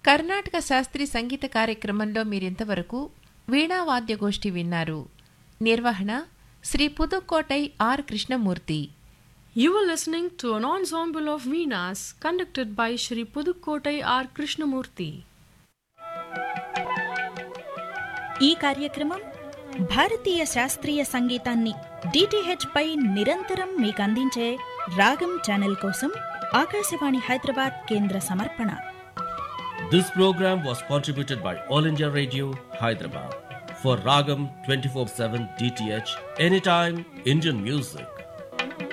కర్ణాటక శాస్త్రీయ సంగీత కార్యక్రమంలో మీరింతవరకు వీణావాద్యగోష్ఠి విన్నారు నిర్వహణ Shri Pudukkottai R Krishnamurthy You were listening to an ensemble of Veenas conducted by Shri Pudukkotai R. Krishnamurti. ఈ కార్యక్రమం భారతీయ శాస్త్రీయ సంగీతాన్ని డిటిహెచ్ పై నిరంతరం మీకు అందించే రాగం ఛానల్ కోసం ఆకాశవాణి హైదరాబాద్ కేంద్ర సమర్పణ This program was contributed by All India Radio, Hyderabad. For Ragam 24 7 DTH, anytime Indian music.